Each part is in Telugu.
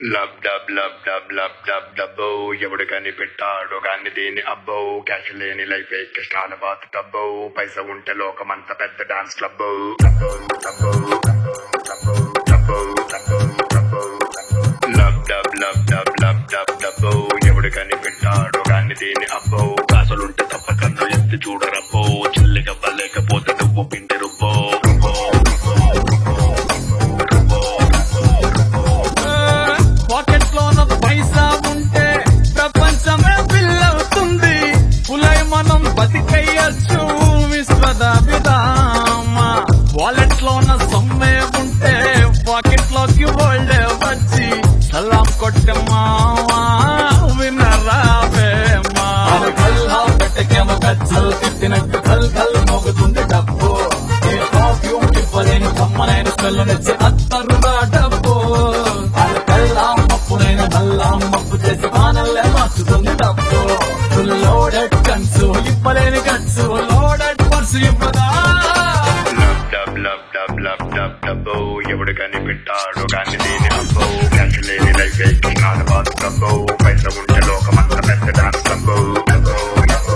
లబ్ dub lub dub lub dub డబ్బో ఎవడు కని పెట్టాడు గాని దీని అబ్బో క్యాష్ లేని లైఫ్ కష్టాల బాత్ టబ్బో పైస ఉంటే లోకమంత పెద్ద dance club lub dub lub dub lub dub డబ్బో ఎవడు కని పెట్టాడు గాని దీని అబ్బో కాసులుంటే తప్పకన్ను ఎత్తి చూడరబ్బో చిల్లిగా లేకపోతే నువ్వు పిండి రుబ్బో రుబ్బో పాకెట్ లోన పైసా ఉంటే ప్రపంచమే పిల్లవుతుంది పులై మనం బతికయ్యచ్చు విశ్వద విధామ వాలెట్ లోన సొమ్మే ఉంటే పాకెట్ లోకి వరల్డ్ వచ్చి సలాం కొట్టే మావా వినరావేమా పెట్టకేమో గచ్చలు తిట్టినట్టు కల్ కల్ మోగుతుంది డబ్బు ఏ పర్ఫ్యూమ్ ఇవ్వలేని కమ్మనైన స్మెల్ నచ్చి అత్తరుగా డబ్బు కల్లా మప్పునైన నల్లా మప్పు చేసి వానల్లే మార్చుతుంది డబ్బు ఫుల్ లోడెడ్ కన్సు ఇవ్వలేని కట్సు లోడెడ్ పర్సు ఇవ్వదా lub dub lub dub lub dub డబ్బో ఎవడు కని పెట్టాడు కానీ దీని అబ్బో క్యాష్ లేని లైఫ్ కష్టాల బాత్ డబ్బో పైస ఉంటే లోకమంత పెద్ద డాన్స్ డబ్బో డబ్బో డబ్బో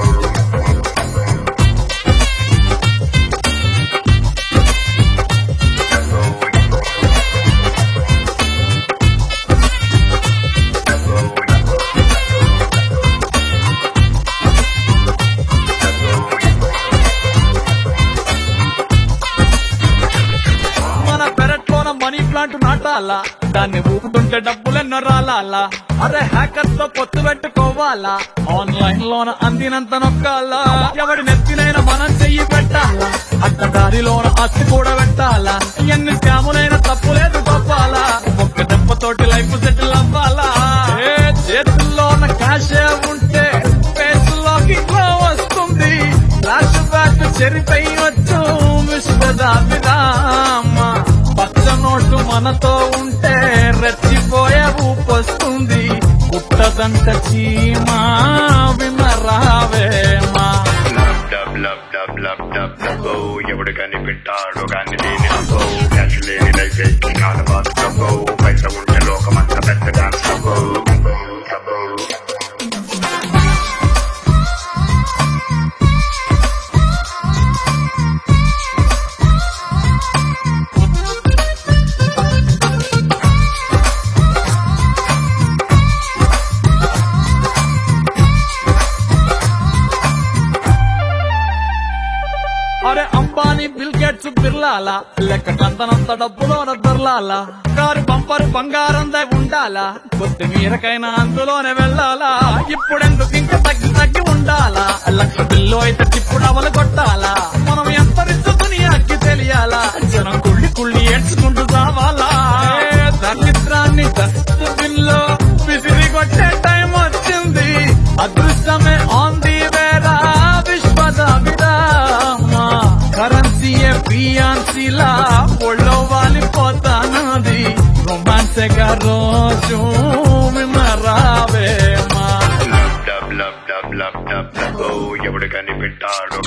మన పెరట్లోన మనీ ప్లాంట్ నాటాలా దాన్ని ఊపుతుంటే డబ్బులెన్నో రాలాలా అరే హ్యాకర్స్ తో పొత్తు పెట్టుకోవాలా ఆన్లైన్ లోన అందినంత నొక్కాలా ఎవడి నెత్తినైనా మనం చెయ్యి పెట్టాలా అట్ట దారిలోన అత్తి కూడా పెట్టాలా ఎన్ని స్కాములైనా తప్పులేదు తప్పాలా ఒక్క దెబ్బతోటి లైఫ్ సెటిల్ అవ్వాలా ఏ చేతుల్లోన క్యాషే ఉంటే ఫేసులోకి గ్లో వస్తుంది ఫ్లాష్ బ్యాక్ చెరిపోయొచ్చు విశ్వదాభిరామ పచ్చ నోటు మనతో ఉంటే రెచ్చిపోయే ఊపొస్తుంది పుట్టదంట చీమా వినరావేమా lub dub lub dub lub dub డబ్బో ఎవడు కని పెట్టాడు కానీ దీని అబ్బో క్యాష్ లేని లైఫ్ కష్టాల బాత్ డబ్బో పైస ఉంటే లోకమంత పెద్ద డాన్స్ డబ్బో డబ్బో డబ్బో అరే అంబానీ బిల్ గేట్స్ బిర్లాలా లెక్క కంతనంత డబ్బులోన దొర్లాలా కారు బంపరు బంగారం దై ఉండాలా కొత్తిమీరకైనా అందులోనే వెళ్ళాలా ఇప్పుడెందుకు ఇంకా తగ్గి తగ్గి ఉండాలా లక్ష బిల్లు అయితే ఇప్పుడు అవలు కొట్టాలా మనం ఎంత రిచ్చు దునియాకి తెలియాలా జనం కుళ్ళి కుళ్ళి ఏడ్చుకుంటూ సావాలా ఏ దరిద్రాన్ని డస్ట్ బిల్లో విసిరి కొట్టే టైం వచ్చింది అదృష్టమే ఆన్ ది వేరా విశ్వద విరామ కరెన్సీయే ఫియాన్సీలా ఒళ్ళో వాలిపోతానది రొమాన్సేగా రోజు విమరావేమా lub dub lub dub lub dub డబ్బో ఎవడు కని పెట్టాడు